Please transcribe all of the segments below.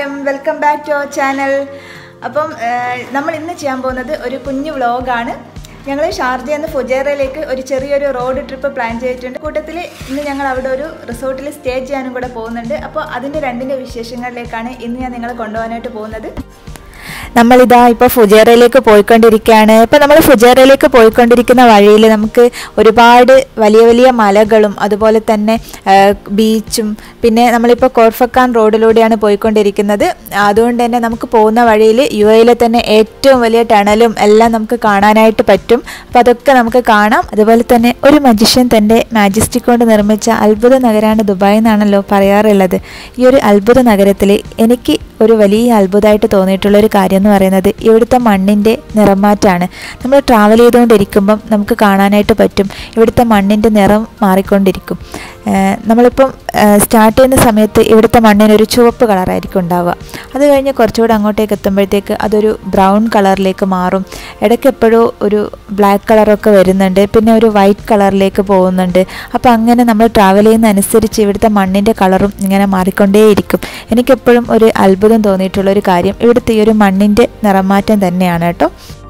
നമസ്കാരം welcome back to our channel അപ്പം ഏഹ്, നമ്മൾ ഇന്ന് ചെയ്യാൻ പോകുന്നത് ഒരു കുഞ്ഞു വ്ളോഗാണ് ഞങ്ങൾ ഷാർജയിൽ നിന്ന് ഫുജേറയിലേക്ക് ഒരു ചെറിയൊരു റോഡ് ട്രിപ്പ് പ്ലാൻ ചെയ്തിട്ടുണ്ട് കൂട്ടത്തിൽ ഇന്ന് ഞങ്ങൾ അവിടെ ഒരു റിസോർട്ടിൽ സ്റ്റേ ചെയ്യാനും കൂടെ പോകുന്നുണ്ട് അപ്പോൾ അതിൻ്റെ രണ്ടിൻ്റെ വിശേഷങ്ങളിലേക്കാണ് ഇന്ന് ഞാൻ നിങ്ങളെ കൊണ്ടുപോകാനായിട്ട് പോകുന്നത് നമ്മളിതാ ഇപ്പോൾ ഫുജേറയിലേക്ക് പോയിക്കൊണ്ടിരിക്കുകയാണ് ഇപ്പോൾ നമ്മൾ ഫുജേറയിലേക്ക് പോയിക്കൊണ്ടിരിക്കുന്ന വഴിയിൽ നമുക്ക് ഒരുപാട് വലിയ വലിയ മലകളും അതുപോലെ തന്നെ ആ, ബീച്ചും പിന്നെ നമ്മളിപ്പോൾ കോർഫക്കാൻ റോഡിലൂടെയാണ് പോയിക്കൊണ്ടിരിക്കുന്നത് അതുകൊണ്ട് തന്നെ നമുക്ക് പോകുന്ന വഴിയിൽ യു എയിലെ തന്നെ ഏറ്റവും വലിയ ടണലും എല്ലാം നമുക്ക് കാണാനായിട്ട് പറ്റും അപ്പോൾ അതൊക്കെ നമുക്ക് കാണാം അതുപോലെ തന്നെ ഒരു മജിഷ്യൻ തൻ്റെ മാജിസ്റ്റിക് കൊണ്ട് നിർമ്മിച്ച അത്ഭുത നഗരമാണ് ദുബായ് എന്നാണല്ലോ പറയാറുള്ളത് ഈ ഒരു അത്ഭുത നഗരത്തിൽ എനിക്ക് ഒരു വലിയ അത്ഭുതമായിട്ട് തോന്നിയിട്ടുള്ള ഒരു കാര്യം എന്ന് പറയുന്നത് ഇവിടുത്തെ മണ്ണിൻ്റെ നിറമാറ്റാണ് നമ്മൾ ട്രാവൽ ചെയ്തുകൊണ്ടിരിക്കുമ്പം നമുക്ക് കാണാനായിട്ട് പറ്റും ഇവിടുത്തെ മണ്ണിൻ്റെ നിറം മാറിക്കൊണ്ടിരിക്കും ഏഹ് നമ്മളിപ്പം സ്റ്റാർട്ട് ചെയ്യുന്ന സമയത്ത് ഇവിടുത്തെ മണ്ണിനൊരു ചുവപ്പ് കളറായിരിക്കും ഉണ്ടാവുക അത് കഴിഞ്ഞ് കുറച്ചുകൂടെ അങ്ങോട്ടേക്ക് എത്തുമ്പോഴത്തേക്ക് അതൊരു ബ്രൗൺ കളറിലേക്ക് മാറും ഇടയ്ക്ക് എപ്പോഴോ ഒരു ബ്ലാക്ക് കളറൊക്കെ വരുന്നുണ്ട് പിന്നെ ഒരു വൈറ്റ് കളറിലേക്ക് പോകുന്നുണ്ട് അപ്പോൾ അങ്ങനെ നമ്മൾ ട്രാവൽ ചെയ്യുന്ന അനുസരിച്ച് ഇവിടുത്തെ മണ്ണിൻ്റെ കളറും ഇങ്ങനെ മാറിക്കൊണ്ടേയിരിക്കും എനിക്കെപ്പോഴും ഒരു അത്ഭുതം തോന്നിയിട്ടുള്ള ഒരു കാര്യം ഇവിടുത്തെ ഈ ഒരു മണ്ണിൻ്റെ നിറമാറ്റം തന്നെയാണ് കേട്ടോ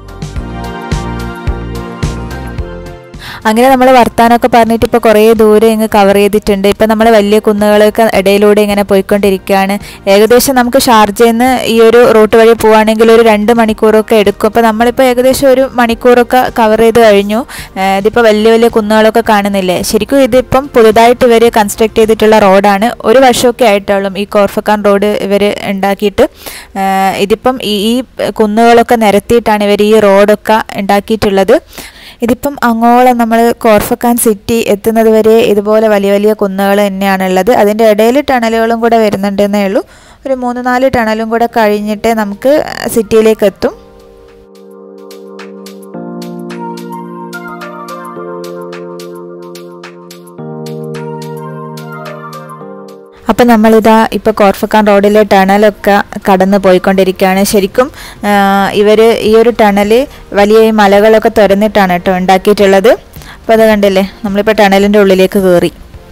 അങ്ങനെ നമ്മൾ വർത്താനമൊക്കെ പറഞ്ഞിട്ട് ഇപ്പോൾ കുറേ ദൂരം ഇങ്ങ് കവർ ചെയ്തിട്ടുണ്ട് ഇപ്പം നമ്മൾ വലിയ കുന്നുകളൊക്കെ ഇടയിലൂടെ ഇങ്ങനെ പോയിക്കൊണ്ടിരിക്കുകയാണ് ഏകദേശം നമുക്ക് ഷാർജയിൽ നിന്ന് ഈ ഒരു റൂട്ട് വഴി പോവുകയാണെങ്കിൽ ഒരു രണ്ട് മണിക്കൂറൊക്കെ എടുക്കും അപ്പോൾ നമ്മളിപ്പോൾ ഏകദേശം ഒരു മണിക്കൂറൊക്കെ കവർ ചെയ്ത് കഴിഞ്ഞു ഏഹ് ഇതിപ്പോൾ വലിയ വലിയ കുന്നുകളൊക്കെ കാണുന്നില്ലേ ശരിക്കും ഇതിപ്പം പുതുതായിട്ട് ഇവർ കൺസ്ട്രക്ട് ചെയ്തിട്ടുള്ള റോഡാണ് ഒരു വർഷമൊക്കെ ആയിട്ടുള്ളൂ ഈ കോർഫക്കാൻ റോഡ് ഇവർ ഉണ്ടാക്കിയിട്ട് ഏഹ് ഇതിപ്പം ഈ ഈ കുന്നുകളൊക്കെ നിരത്തിയിട്ടാണ് ഇവർ ഈ റോഡൊക്കെ ഉണ്ടാക്കിയിട്ടുള്ളത് ഇതിപ്പം അങ്ങോളം നമ്മൾ കോർഫക്കാൻ സിറ്റി എത്തുന്നത് വരെ ഇതുപോലെ വലിയ വലിയ കുന്നുകൾ തന്നെയാണുള്ളത് അതിൻ്റെ ഇടയിൽ ടണലുകളും കൂടെ വരുന്നുണ്ടെന്നേ ഉള്ളൂ ഒരു മൂന്ന് നാല് ടണലും കൂടെ കഴിഞ്ഞിട്ടേ നമുക്ക് സിറ്റിയിലേക്ക് എത്തും അപ്പം നമ്മളിതാ ഇപ്പോൾ കോർഫക്കാൻ റോഡിലെ ടണലൊക്കെ കടന്നു പോയിക്കൊണ്ടിരിക്കുകയാണ് ശരിക്കും ഇവർ ഈ ഒരു ടണൽ വലിയ ഈ മലകളൊക്കെ തുറന്നിട്ടാണ് കേട്ടോ ഉണ്ടാക്കിയിട്ടുള്ളത് അപ്പോൾ അത് കണ്ടില്ലേ നമ്മളിപ്പോൾ ടണലിൻ്റെ ഉള്ളിലേക്ക് കയറി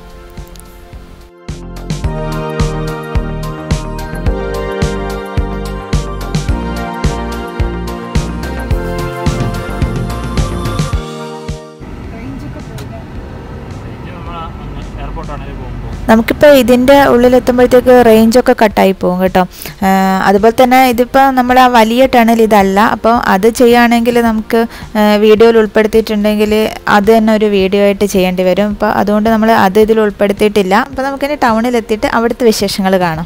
എയർപോർട്ടാണെങ്കിൽ പോകുമ്പോൾ നമുക്കിപ്പോൾ ഇതിൻ്റെ ഉള്ളിലെത്തുമ്പോഴത്തേക്ക് റേഞ്ചൊക്കെ കട്ടായി പോകും കേട്ടോ ആ, അതുപോലെ തന്നെ ഇതിപ്പോൾ നമ്മൾ ആ വലിയ ടണൽ ഇതല്ല അപ്പോൾ അത് ചെയ്യുകയാണെങ്കിൽ നമുക്ക് വീഡിയോയിൽ ഉൾപ്പെടുത്തിയിട്ടുണ്ടെങ്കിൽ അത് തന്നെ ഒരു വീഡിയോ ആയിട്ട് ചെയ്യേണ്ടി വരും അപ്പോൾ അതുകൊണ്ട് നമ്മൾ അത് ഇതിൽ ഉൾപ്പെടുത്തിയിട്ടില്ല അപ്പോൾ നമുക്കിനി ടൗണിലെത്തിയിട്ട് അവിടുത്തെ വിശേഷങ്ങൾ കാണാം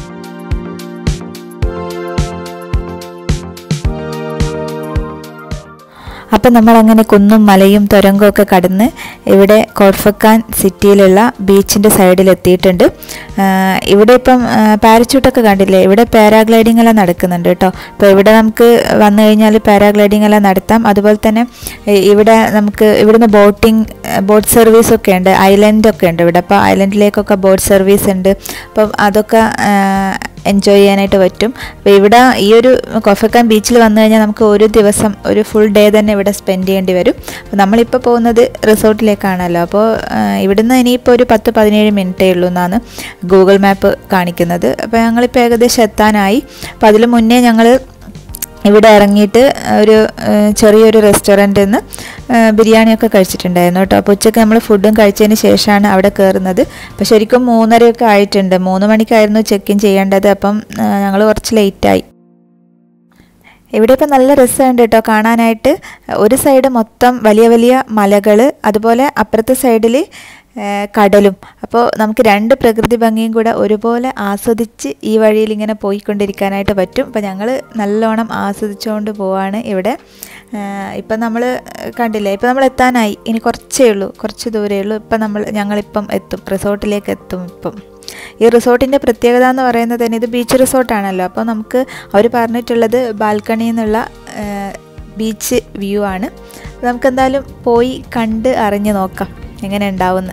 അപ്പം നമ്മളങ്ങനെ കുന്നും മലയും തുരങ്കവും ഒക്കെ കടന്ന് ഇവിടെ കോർഫക്കാൻ സിറ്റിയിലുള്ള ബീച്ചിൻ്റെ സൈഡിൽ എത്തിയിട്ടുണ്ട് ആഹ് ഇവിടെ ഇപ്പം പാരച്യൂട്ടൊക്കെ കണ്ടില്ലേ ഇവിടെ പാരാഗ്ലൈഡിംഗ് എല്ലാം നടക്കുന്നുണ്ട് കേട്ടോ അപ്പോൾ ഇവിടെ നമുക്ക് വന്നു കഴിഞ്ഞാൽ പാരാഗ്ലൈഡിംഗ് എല്ലാം നടത്താം അതുപോലെ തന്നെ ഇ- ഇവിടെ നമുക്ക് ഇവിടുന്ന് ബോട്ടിംഗ് ബോട്ട് സർവീസ് ഒക്കെ ഉണ്ട് ഐലൻഡ് ഒക്കെ ഉണ്ട് ഇവിടെ അപ്പോൾ ഐലൻഡിലേക്കൊക്കെ ബോട്ട് സർവീസ് ഉണ്ട് അപ്പം അതൊക്കെ എൻജോയ് ചെയ്യാനായിട്ട് പറ്റും അപ്പോൾ ഇവിടെ ഈ ഒരു കൊഫക്കാൻ ബീച്ചിൽ വന്നു കഴിഞ്ഞാൽ നമുക്ക് ഒരു ദിവസം ഒരു ഫുൾ ഡേ തന്നെ ഇവിടെ സ്പെൻഡ് ചെയ്യേണ്ടി വരും അപ്പോൾ നമ്മളിപ്പോൾ പോകുന്നത് റിസോർട്ടിലേക്കാണല്ലോ അപ്പോൾ ആ, ഇവിടുന്ന് ഇനിയിപ്പോൾ ഒരു പത്ത് പതിനേഴ് മിനിറ്റേ ഉള്ളൂ എന്നാണ് ഗൂഗിൾ മാപ്പ് കാണിക്കുന്നത് അപ്പോൾ ഞങ്ങളിപ്പോൾ ഏകദേശം എത്താനായി അപ്പോൾ അതിന് മുന്നേ ഞങ്ങൾ ഇവിടെ ഇറങ്ങിയിട്ട് ഒരു ഏഹ്, ചെറിയൊരു റെസ്റ്റോറൻറ്റിൽ നിന്ന് ഏഹ്, ബിരിയാണിയൊക്കെ കഴിച്ചിട്ടുണ്ടായിരുന്നു കേട്ടോ അപ്പോൾ ഉച്ചയ്ക്ക് നമ്മൾ ഫുഡും കഴിച്ചതിന് ശേഷമാണ് അവിടെ കയറുന്നത് അപ്പോൾ ശരിക്കും മൂന്നരയൊക്കെ ആയിട്ടുണ്ട് മൂന്ന് മണിക്കായിരുന്നു ചെക്ക് ഇൻ ചെയ്യേണ്ടത് അപ്പം ഞങ്ങൾ കുറച്ച് ലേറ്റായി ഇവിടെ ഇപ്പം നല്ല രസമുണ്ട് കേട്ടോ കാണാനായിട്ട് ഒരു സൈഡ് മൊത്തം വലിയ വലിയ മലകൾ അതുപോലെ അപ്പുറത്തെ സൈഡിൽ കടലും അപ്പോൾ നമുക്ക് രണ്ട് പ്രകൃതി ഭംഗിയും കൂടെ ഒരുപോലെ ആസ്വദിച്ച് ഈ വഴിയിൽ ഇങ്ങനെ പോയിക്കൊണ്ടിരിക്കാനായിട്ട് പറ്റും അപ്പോൾ ഞങ്ങൾ നല്ലോണം ആസ്വദിച്ചുകൊണ്ട് പോവാണ് ഇവിടെ ഇപ്പം നമ്മൾ കണ്ടില്ലേ ഇപ്പം നമ്മൾ എത്താനായി ഇനി കുറച്ചേ ഉള്ളൂ കുറച്ച് ദൂരമേ ഉള്ളൂ ഇപ്പം നമ്മൾ ഞങ്ങളിപ്പം എത്തും റിസോർട്ടിലേക്ക് എത്തും ഇപ്പം ഈ റിസോർട്ടിൻ്റെ പ്രത്യേകത എന്ന് പറയുന്നത് തന്നെ ഇത് ബീച്ച് റിസോർട്ടാണല്ലോ അപ്പോൾ നമുക്ക് അവർ പറഞ്ഞിട്ടുള്ളത് ബാൽക്കണിയിൽ നിന്നുള്ള ബീച്ച് വ്യൂ ആണ് നമുക്ക് എന്തായാലും പോയി കണ്ട് അറിഞ്ഞ് നോക്കാം എങ്ങനെ ഉണ്ടാവുമെന്ന്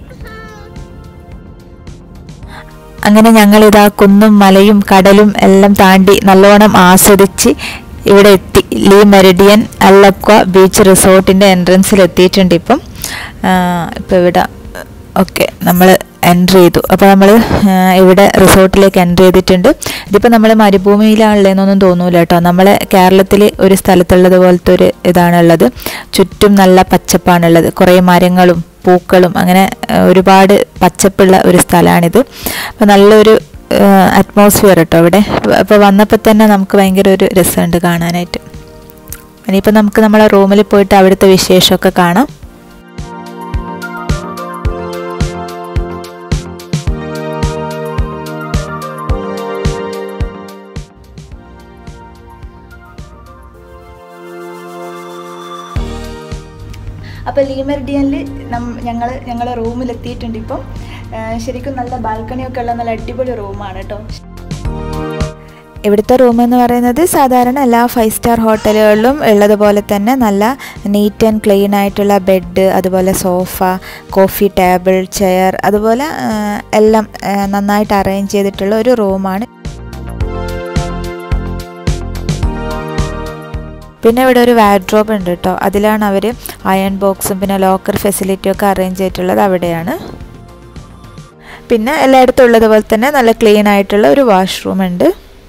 അങ്ങനെ ഞങ്ങളിതാ കുന്നും മലയും കടലും എല്ലാം താണ്ടി നല്ലോണം ആസ്വദിച്ച് ഇവിടെ എത്തി ലീ മെറിഡിയൻ അല്ലക്വ ബീച്ച് റിസോർട്ടിൻ്റെ എൻട്രൻസിൽ എത്തിയിട്ടുണ്ട് ഇപ്പം ഇപ്പോൾ ഇവിടെ ഓക്കെ നമ്മൾ എൻട്രി ചെയ്തു അപ്പോൾ നമ്മൾ ഇവിടെ റിസോർട്ടിലേക്ക് എൻട്രി ചെയ്തിട്ടുണ്ട് ഇതിപ്പോൾ നമ്മൾ മരുഭൂമിയിലാണുള്ളതെന്നൊന്നും തോന്നൂല കേട്ടോ നമ്മൾ കേരളത്തിൽ ഒരു സ്ഥലത്തുള്ളത് പോലത്തെ ഒരു ഇതാണുള്ളത് ചുറ്റും നല്ല പച്ചപ്പാണുള്ളത് കുറേ മരങ്ങളും പൂക്കളും അങ്ങനെ ആ, ഒരുപാട് പച്ചപ്പുള്ള ഒരു സ്ഥലമാണിത് അപ്പോൾ നല്ലൊരു അറ്റ്മോസ്ഫിയർ കേട്ടോ ഇവിടെ അപ്പോൾ വന്നപ്പോൾ തന്നെ നമുക്ക് ഭയങ്കര ഒരു രസമുണ്ട് കാണാനായിട്ട് ഇനിയിപ്പോൾ നമുക്ക് നമ്മളെ റൂമിൽ പോയിട്ട് അവിടുത്തെ വിശേഷമൊക്കെ കാണാം അപ്പോൾ ലീമെറിഡിയനിൽ നം ഞങ്ങൾ ഞങ്ങളെ റൂമിലെത്തിയിട്ടുണ്ട് ഇപ്പം ആ, ശരിക്കും നല്ല ബാൽക്കണിയൊക്കെ ഉള്ള നല്ല അടിപൊളി റൂമാണ് കേട്ടോ ഇവിടുത്തെ റൂം എന്ന് പറയുന്നത് സാധാരണ എല്ലാ ഫൈവ് സ്റ്റാർ ഹോട്ടലുകളിലും ഉള്ളതുപോലെ തന്നെ നല്ല നീറ്റ് ആൻഡ് ക്ലീൻ ആയിട്ടുള്ള ബെഡ് അതുപോലെ സോഫ കോഫി ടേബിൾ ചെയർ അതുപോലെ ആ, എല്ലാം ആ, നന്നായിട്ട് അറേഞ്ച് ചെയ്തിട്ടുള്ള ഒരു റൂമാണ് പിന്നെ ഇവിടെ ഒരു വാഡ്രോബ് ഉണ്ട് കേട്ടോ അതിലാണ് അവർ അയൺ ബോക്സും പിന്നെ ലോക്കർ ഫെസിലിറ്റിയും ഒക്കെ അറേഞ്ച് ചെയ്തിട്ടുള്ളത് അവിടെയാണ് പിന്നെ എല്ലായിടത്തും ഉള്ളതുപോലെ തന്നെ നല്ല ക്ലീൻ ആയിട്ടുള്ള ഒരു വാഷ്റൂം ഉണ്ട്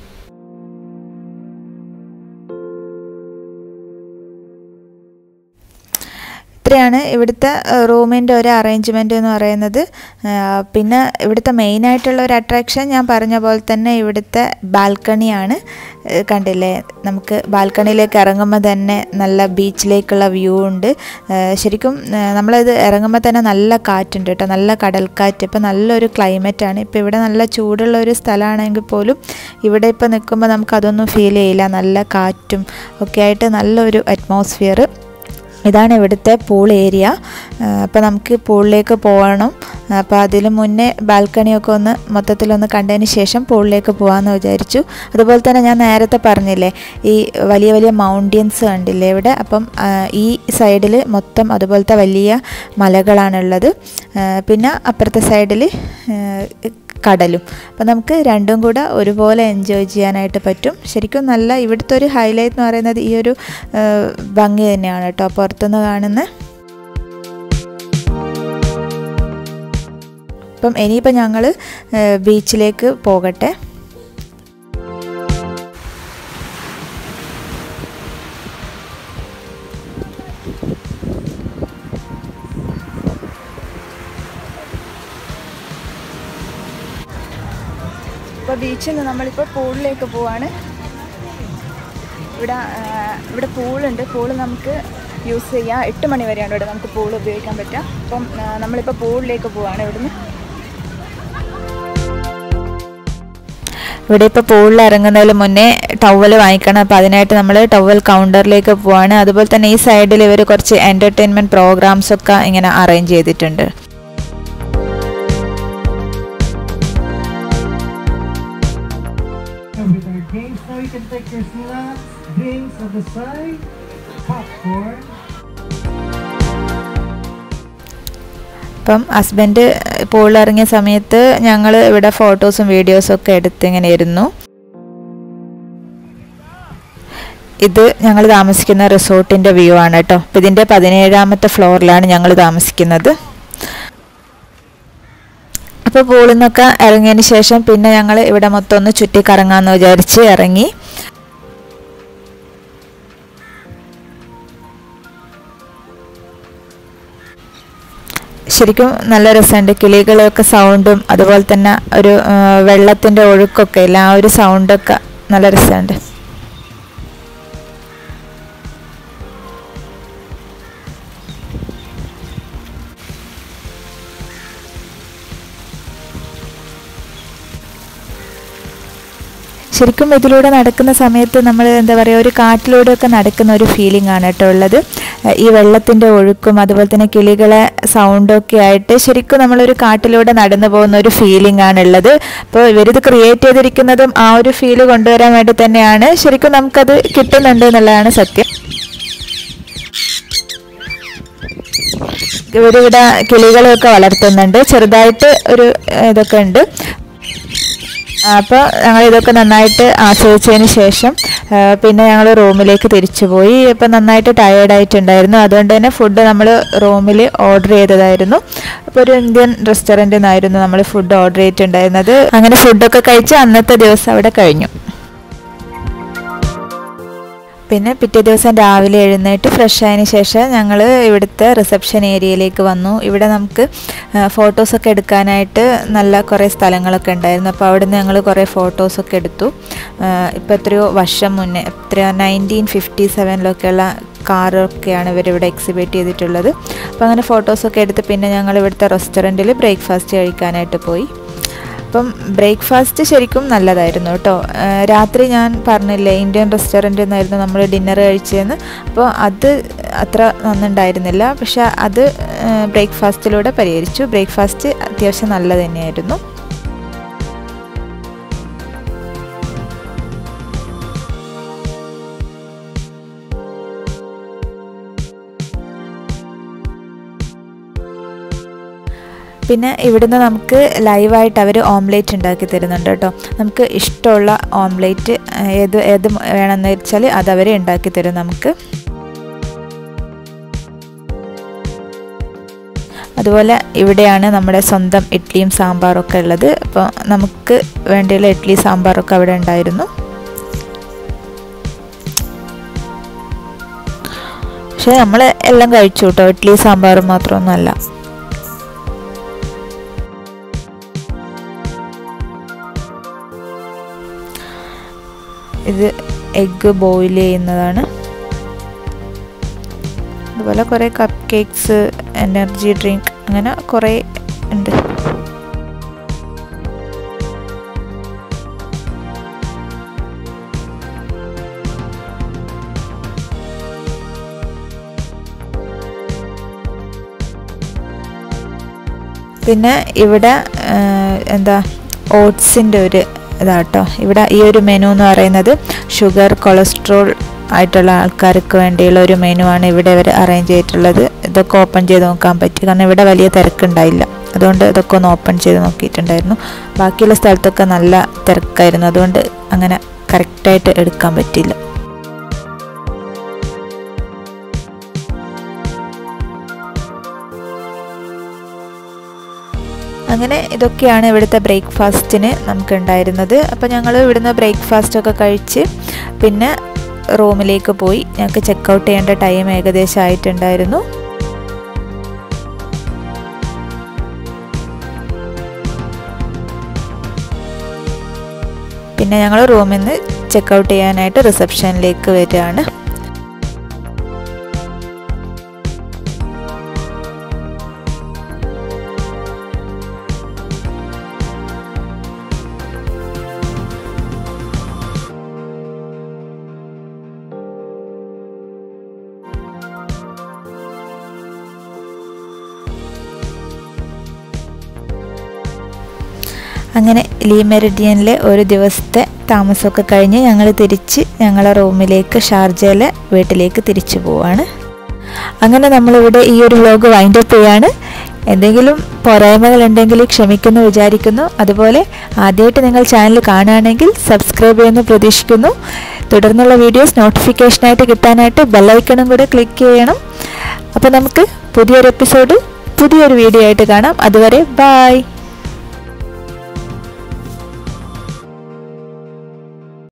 ഇത്രയാണ് ഇവിടുത്തെ റൂമിൻ്റെ ഒരു അറേഞ്ച്മെൻറ്റ് എന്ന് പറയുന്നത് ആ, പിന്നെ ഇവിടുത്തെ മെയിനായിട്ടുള്ള ഒരു അട്രാക്ഷൻ ഞാൻ പറഞ്ഞ പോലെ തന്നെ ഇവിടുത്തെ ബാൽക്കണിയാണ് ഏ, കണ്ടില്ലേ നമുക്ക് ബാൽക്കണിയിലേക്ക് ഇറങ്ങുമ്പോൾ തന്നെ നല്ല ബീച്ചിലേക്കുള്ള വ്യൂ ഉണ്ട് ഏ, ശരിക്കും ഏ, നമ്മളത് ഇറങ്ങുമ്പോൾ തന്നെ നല്ല കാറ്റുണ്ട് കേട്ടോ നല്ല കടൽക്കാറ്റ് ഇപ്പോൾ നല്ലൊരു ക്ലൈമറ്റാണ് ഇപ്പോൾ ഇവിടെ നല്ല ചൂടുള്ള ഒരു സ്ഥലമാണെങ്കിൽ പോലും ഇവിടെ ഇപ്പോൾ നിൽക്കുമ്പോൾ നമുക്ക് അതൊന്നും ഫീൽ ചെയ്യില്ല നല്ല കാറ്റും ഒക്കെ ആയിട്ട് നല്ലൊരു അറ്റ്മോസ്ഫിയർ ഇതാണ് ഇവിടുത്തെ പൂൾ ഏരിയ അപ്പോൾ നമുക്ക് പൂളിലേക്ക് പോകണം അപ്പോൾ അതിന് മുന്നേ ബാൽക്കണിയൊക്കെ ഒന്ന് മൊത്തത്തിലൊന്ന് കണ്ടതിന് ശേഷം പൂളിലേക്ക് പോകാമെന്ന് വിചാരിച്ചു അതുപോലെ തന്നെ ഞാൻ നേരത്തെ പറഞ്ഞില്ലേ ഈ വലിയ വലിയ മൗണ്ടൻസ് കണ്ടില്ലേ ഇവിടെ അപ്പം ആ, ഈ സൈഡിൽ മൊത്തം അതുപോലത്തെ വലിയ മലകളാണുള്ളത് ആ, പിന്നെ അപ്പുറത്തെ സൈഡിൽ കടലും അപ്പം നമുക്ക് രണ്ടും കൂടെ ഒരുപോലെ എൻജോയ് ചെയ്യാനായിട്ട് പറ്റും ശരിക്കും നല്ല ഇവിടുത്തെ ഒരു ഹൈലൈറ്റ് എന്ന് പറയുന്നത് ഈ ഒരു ആ, ഭംഗി തന്നെയാണ് കേട്ടോ പുറത്തുനിന്ന് കാണുന്ന അപ്പം ഇനിയിപ്പോൾ ഞങ്ങൾ ബീച്ചിലേക്ക് പോകട്ടെ ഇപ്പോൾ ബീച്ചിൽ നിന്ന് നമ്മളിപ്പോൾ പൂളിലേക്ക് പോവാണ് ഇവിടെ ആ, ഇവിടെ പൂളുണ്ട് പൂള് നമുക്ക് യൂസ് ചെയ്യാം എട്ട് മണി വരെയാണ് ഇവിടെ നമുക്ക് പൂൾ ഉപയോഗിക്കാൻ പറ്റുക അപ്പം ആ, നമ്മളിപ്പോൾ പൂളിലേക്ക് പോവാണ് ഇവിടുന്ന് ഇവിടെ ഇപ്പോൾ പൂളിൽ ഇറങ്ങുന്നതിന് മുന്നേ ടവൽ വാങ്ങിക്കണം അപ്പോൾ അതിനായിട്ട് നമ്മൾ ടവൽ കൗണ്ടറിലേക്ക് പോവാണ് അതുപോലെ തന്നെ ഈ സൈഡിൽ ഇവർ കുറച്ച് എൻ്റർടൈൻമെൻറ്റ് പ്രോഗ്രാംസ് ഒക്കെ ഇങ്ങനെ അറേഞ്ച് ചെയ്തിട്ടുണ്ട് And with our games now, you can take your snacks, drinks on the side, popcorn. അപ്പം ഹസ്ബൻഡ് പൂളിൽ ഇറങ്ങിയ സമയത്ത് ഞങ്ങൾ ഇവിടെ ഫോട്ടോസും വീഡിയോസും ഒക്കെ എടുത്ത് ഇങ്ങനെ ഇരുന്നു ഇത് ഞങ്ങൾ താമസിക്കുന്ന റിസോർട്ടിൻ്റെ വ്യൂ ആണ് കേട്ടോ അപ്പം ഇതിൻ്റെ പതിനേഴാമത്തെ ഫ്ലോറിലാണ് ഞങ്ങൾ താമസിക്കുന്നത് അപ്പോൾ പൂളിൽ നിന്നൊക്കെ ഇറങ്ങിയതിന് ശേഷം പിന്നെ ഞങ്ങൾ ഇവിടെ മൊത്തം ഒന്ന് ചുറ്റിക്കറങ്ങാമെന്ന് വിചാരിച്ച് ഇറങ്ങി ശരിക്കും നല്ല രസമുണ്ട് കിളികളൊക്കെ സൗണ്ടും അതുപോലെ തന്നെ ഒരു ആ, വെള്ളത്തിൻ്റെ ഒഴുക്കൊക്കെ ഇല്ല ആ ഒരു സൗണ്ടൊക്കെ നല്ല രസമുണ്ട് ശരിക്കും ഇതിലൂടെ നടക്കുന്ന സമയത്ത് നമ്മൾ എന്താ പറയുക ഒരു കാട്ടിലൂടെയൊക്കെ നടക്കുന്ന ഒരു ഫീലിംഗ് ആണ് കേട്ടോ ഉള്ളത് ഏഹ് ഈ വെള്ളത്തിൻ്റെ ഒഴുക്കും അതുപോലെ തന്നെ കിളികളെ സൗണ്ടൊക്കെ ആയിട്ട് ശരിക്കും നമ്മളൊരു കാട്ടിലൂടെ നടന്നു പോകുന്ന ഒരു ഫീലിംഗ് ആണ് ഉള്ളത് അപ്പോൾ ഇവരിത് ക്രിയേറ്റ് ചെയ്തിരിക്കുന്നതും ആ ഒരു ഫീല് കൊണ്ടുവരാൻ വേണ്ടി തന്നെയാണ് ശരിക്കും നമുക്കത് കിട്ടുന്നുണ്ട് എന്നുള്ളതാണ് സത്യം ഇവരിവിടെ കിളികളെയൊക്കെ വളർത്തുന്നുണ്ട് ചെറുതായിട്ട് ഒരു ഏഹ്, ഇതൊക്കെ ഉണ്ട് അപ്പോൾ ഞങ്ങൾ ഇതൊക്കെ നന്നായിട്ട് ആസ്വദിച്ചതിന് ശേഷം ആ, പിന്നെ ഞങ്ങൾ റൂമിലേക്ക് തിരിച്ചു പോയി അപ്പോൾ നന്നായിട്ട് ടയേർഡായിട്ടുണ്ടായിരുന്നു അതുകൊണ്ട് തന്നെ ഫുഡ് നമ്മൾ റൂമിൽ ഓർഡർ ചെയ്തതായിരുന്നു അപ്പോൾ ഒരു ഇന്ത്യൻ റെസ്റ്റോറൻറ്റിൽ നിന്നായിരുന്നു നമ്മൾ ഫുഡ് ഓർഡർ ചെയ്തിട്ടുണ്ടായിരുന്നത് അങ്ങനെ ഫുഡൊക്കെ കഴിച്ച് അന്നത്തെ ദിവസം അവിടെ കഴിഞ്ഞു പിന്നെ പിറ്റേ ദിവസം രാവിലെ എഴുന്നേറ്റ് ഫ്രഷ് ആയതിന് ശേഷം ഞങ്ങൾ ഇവിടുത്തെ റിസപ്ഷൻ ഏരിയയിലേക്ക് വന്നു ഇവിടെ നമുക്ക് ഫോട്ടോസൊക്കെ എടുക്കാനായിട്ട് നല്ല കുറേ സ്ഥലങ്ങളൊക്കെ ഉണ്ടായിരുന്നു അപ്പോൾ അവിടെ നിന്ന് ഞങ്ങൾ കുറേ ഫോട്ടോസൊക്കെ എടുത്തു ഇപ്പോൾ എത്രയോ വർഷം മുന്നേ എത്രയോ നയൻറ്റീൻ ഫിഫ്റ്റി സെവനിലൊക്കെയുള്ള കാറൊക്കെയാണ് ഇവരിവിടെ എക്സിബിറ്റ് ചെയ്തിട്ടുള്ളത് അപ്പോൾ അങ്ങനെ ഫോട്ടോസൊക്കെ എടുത്ത് പിന്നെ ഞങ്ങൾ ഇവിടുത്തെ റെസ്റ്റോറൻറ്റിൽ ബ്രേക്ക്ഫാസ്റ്റ് കഴിക്കാനായിട്ട് പോയി അപ്പം ബ്രേക്ക്ഫാസ്റ്റ് ശരിക്കും നല്ലതായിരുന്നു കേട്ടോ ആ, രാത്രി ഞാൻ പറഞ്ഞില്ലേ ഇന്ത്യൻ റെസ്റ്റോറൻറ്റിൽ നിന്നായിരുന്നു നമ്മൾ ഡിന്നർ കഴിച്ചതെന്ന് അപ്പോൾ അത് അത്ര നന്നുണ്ടായിരുന്നില്ല പക്ഷെ അത് ബ്രേക്ക്ഫാസ്റ്റിലൂടെ പരിഹരിച്ചു ബ്രേക്ക്ഫാസ്റ്റ് അത്യാവശ്യം നല്ല തന്നെയായിരുന്നു പിന്നെ ഇവിടുന്ന് നമുക്ക് ലൈവായിട്ട് അവർ ഓംലേറ്റ് ഉണ്ടാക്കി തരുന്നുണ്ട് കേട്ടോ നമുക്ക് ഇഷ്ടമുള്ള ഓംലേറ്റ് ഏത് ഏത് വേണമെന്ന് വെച്ചാൽ അത് അവർ ഉണ്ടാക്കി തരും നമുക്ക് അതുപോലെ ഇവിടെയാണ് നമ്മുടെ സ്വന്തം ഇഡ്ഡലിയും സാമ്പാറൊക്കെ ഉള്ളത് അപ്പോൾ നമുക്ക് വേണ്ടിയുള്ള ഇഡ്ഡലി സാമ്പാറൊക്കെ അവിടെ ഉണ്ടായിരുന്നു പക്ഷേ നമ്മൾ എല്ലാം കഴിച്ചു കേട്ടോ ഇഡ്ഡലി സാമ്പാറും മാത്രമൊന്നുമല്ല ഇത് എഗ്ഗ് ബോയിൽ ചെയ്യുന്നതാണ് അതുപോലെ കുറേ കപ്പ് കേക്ക്സ് എനർജി ഡ്രിങ്ക് അങ്ങനെ കുറേ ഉണ്ട് പിന്നെ ഇവിടെ ആ, എന്താ ഓട്സിൻ്റെ ഒരു ഇതാട്ടോ ഇവിടെ ഈ ഒരു മെനു എന്ന് പറയുന്നത് ഷുഗർ കൊളസ്ട്രോൾ ആയിട്ടുള്ള ആൾക്കാർക്ക് വേണ്ടിയുള്ള ഒരു മെനു ആണ് ഇവിടെ അവർ അറേഞ്ച് ചെയ്തിട്ടുള്ളത് ഇതൊക്കെ ഓപ്പൺ ചെയ്ത് നോക്കാൻ പറ്റി കാരണം ഇവിടെ വലിയ തിരക്കുണ്ടായില്ല അതുകൊണ്ട് ഇതൊക്കെ ഒന്ന് ഓപ്പൺ ചെയ്ത് നോക്കിയിട്ടുണ്ടായിരുന്നു ബാക്കിയുള്ള സ്ഥലത്തൊക്കെ നല്ല തിരക്കായിരുന്നു അതുകൊണ്ട് അങ്ങനെ കറക്റ്റായിട്ട് എടുക്കാൻ പറ്റിയില്ല അങ്ങനെ ഇതൊക്കെയാണ് ഇവിടുത്തെ ബ്രേക്ക്ഫാസ്റ്റിന് നമുക്ക് ഉണ്ടായിരുന്നത് അപ്പോൾ ഞങ്ങൾ ഇവിടുന്ന് ബ്രേക്ക്ഫാസ്റ്റ് ഒക്കെ കഴിച്ച് പിന്നെ റൂമിലേക്ക് പോയി ഞങ്ങൾക്ക് ചെക്ക് ഔട്ട് ചെയ്യേണ്ട ടൈം ഏകദേശം ആയിട്ടുണ്ടായിരുന്നു പിന്നെ ഞങ്ങൾ റൂമിൽ നിന്ന് ചെക്ക് ഔട്ട് ചെയ്യാനായിട്ട് റിസപ്ഷനിലേക്ക് വരികയാണ് അങ്ങനെ ലീ മെറിഡിയനിലെ ഒരു ദിവസത്തെ താമസമൊക്കെ കഴിഞ്ഞ് ഞങ്ങൾ തിരിച്ച് ഞങ്ങളെ റൂമിലേക്ക് ഷാർജയിലെ വീട്ടിലേക്ക് തിരിച്ചു പോവാണ് അങ്ങനെ നമ്മളിവിടെ ഈ ഒരു വ്ലോഗ് വൈൻഡ് അപ്പ് ചെയ്യാണ് എന്തെങ്കിലും പോരായ്മകളുണ്ടെങ്കിൽ ക്ഷമിക്കുന്നു വിചാരിക്കുന്നു അതുപോലെ ആദ്യമായിട്ട് നിങ്ങൾ ചാനൽ കാണുകയാണെങ്കിൽ സബ്സ്ക്രൈബ് ചെയ്യുന്നു പ്രതീക്ഷിക്കുന്നു തുടർന്നുള്ള വീഡിയോസ് നോട്ടിഫിക്കേഷനായിട്ട് കിട്ടാനായിട്ട് ബെല്ലൈക്കണും കൂടെ ക്ലിക്ക് ചെയ്യണം അപ്പോൾ നമുക്ക് പുതിയൊരു എപ്പിസോഡ് പുതിയൊരു വീഡിയോ ആയിട്ട് കാണാം അതുവരെ ബായ്